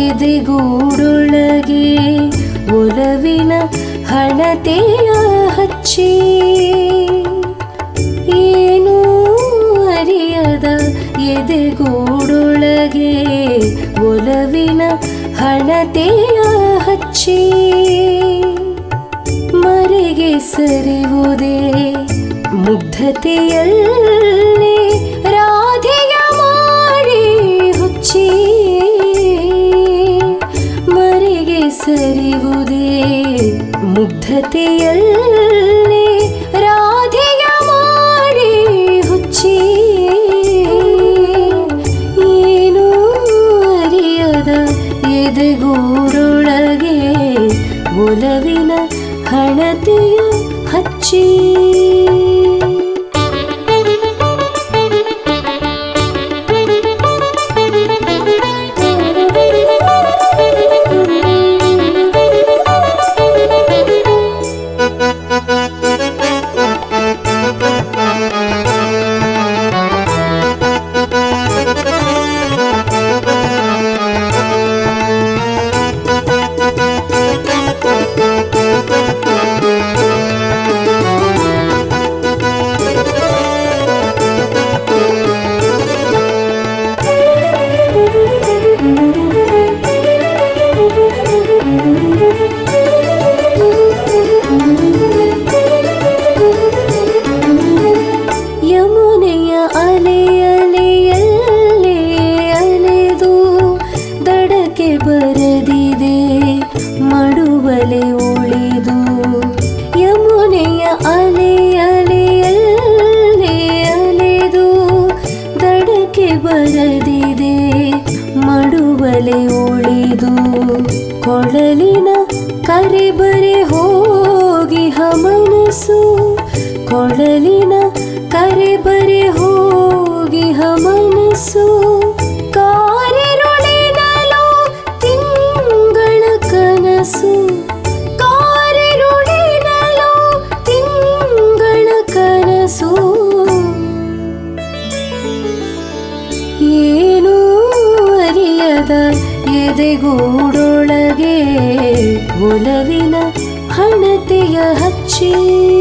ಎದೆಗೂಡೊಳಗೆ ಒಲವಿನ ಹಣತೆಯ ಹಚ್ಚಿ ಏನೂ ಅರಿಯದ ಎದೆಗೂಡೊಳಗೆ ಒಲವಿನ ಹಣತೆಯ ಹಚ್ಚಿ ಮರೆಗೆ ಸರಿವುದೇ ಮುಗ್ಧತೆಯಲ್ಲಿ ರಾಧೆಯ ಮಾಡಿ ಹುಚ್ಚಿ ಮರೆಗೆ ಸರಿವುದೇ ಮುಗ್ಧತೆಯಲ್ಲಿ ರಾಧೆಯ ಮಾಡಿ ಹುಚ್ಚಿ ಏನೂ ಅರಿಯದ ಎದೆಗೂರೊಳಗೆ ಒಲವಿನ ಹಣತೆಯ ಹಚ್ಚಿ ಯಮುನೆಯ ಅಲೆ ಅಲೆಯಲ್ಲೇ ಅಲೆದು ದಡಕ್ಕೆ ಬರದಿದೆ ಮಡುವಲೆ ಉಳಿದು ಯಮುನೆಯ ಅಲೆ ಅಲೆಯಲ್ಲೇ ಅಲೆದು ದಡಕ್ಕೆ ಬರದಿದೆ ಮಡುವಲೆ ಉಳಿದು ಕೊಳಲಿನ ಕರೆ ಬರೆ ಹೋಗಿ ಮನಸ್ಸು ಕೊಳಲಿನ ಕರೆ ಬರೆ ಹೋಗಿ ಮನಸ್ಸು ಕಾರಿರುಳಿನಲು ತಿಂಗಳ ಕನಸು ಕಾರಿರುಳಿನಲು ತಿಂಗಳ ಕನಸು ಏನೂ ಅರಿಯದ ಎದೆಗೂಡೊಳಗೆ ಒಲವಿನ ಹಣತೆಯ ಹಚ್ಚಿ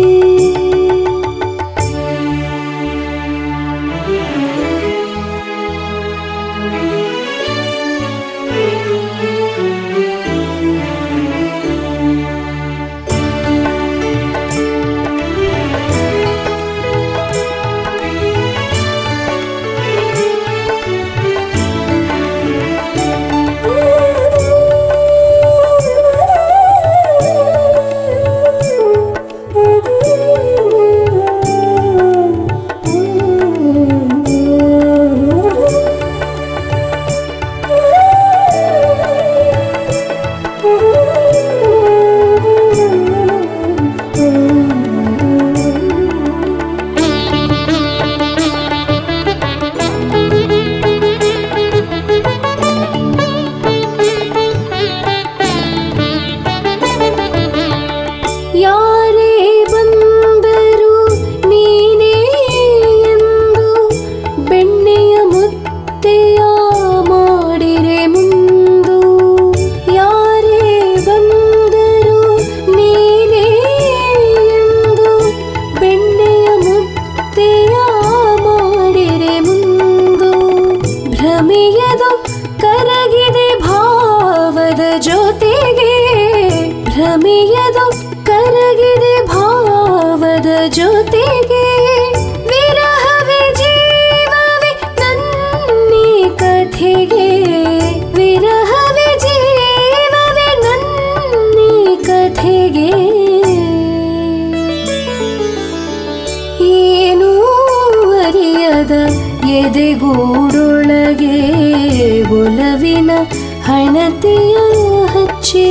ಯಾರೇ ಬಂದರು ನೀನೇ ಎಂದು ಬೆಣ್ಣೆಯ ಮುತ್ತೆಯ ಮಾಡಿರೆ ಮುಂದು ಯಾರೇ ಬಂದರು ನೀನೇ ಎಂದು ಬೆಣ್ಣೆಯ ಮುತ್ತೆಯ ಮಾಡಿರೆ ಮುಂದು ಭ್ರಮೆಯದು ಕರಗಿದೆ ಭಾವದ ಜೊತೆಗೆ ಭ್ರಮೆಯದು ಕರಗಿದೆ ಭಾವದ ಜೊತೆಗೆ ವಿರಹವೇ ಜೀವವೇ ನನ್ನಿ ಕಥೆಗೆ ವಿರಹವೇ ಜೀವವೇ ನನ್ನಿ ಕಥೆಗೆ ಏನೂ ಅರಿಯದ ಎದೆಗೂಡೊಳಗೆ ಒಲವಿನ ಹಣತೆಯ ಹಚ್ಚಿ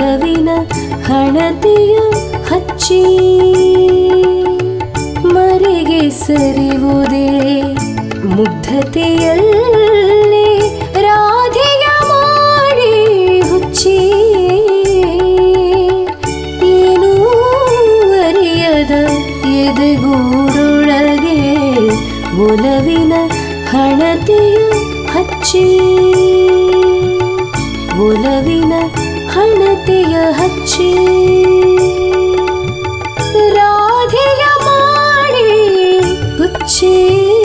ಒಲವಿನ ಹಣತೆಯ ಹಚ್ಚಿ ಮರೆಗೆ ಸರಿವುದೇ ಮುಗ್ಧತೆಯಲ್ಲೇ ರಾಧೆಯ ಮಾಡಿ ಹುಚ್ಚಿ ಏನೂ ಅರಿಯದ ಎದೆಗೂಡೊಳಗೆ ಒಲವಿನ ಹಣತೆಯ ಹಚ್ಚಿ ಒಲವಿನ ಹಣತೆಯ ಹಚ್ಚಿ ರಾಧೆಯ ಮಾಡಿ ಹುಚ್ಚಿ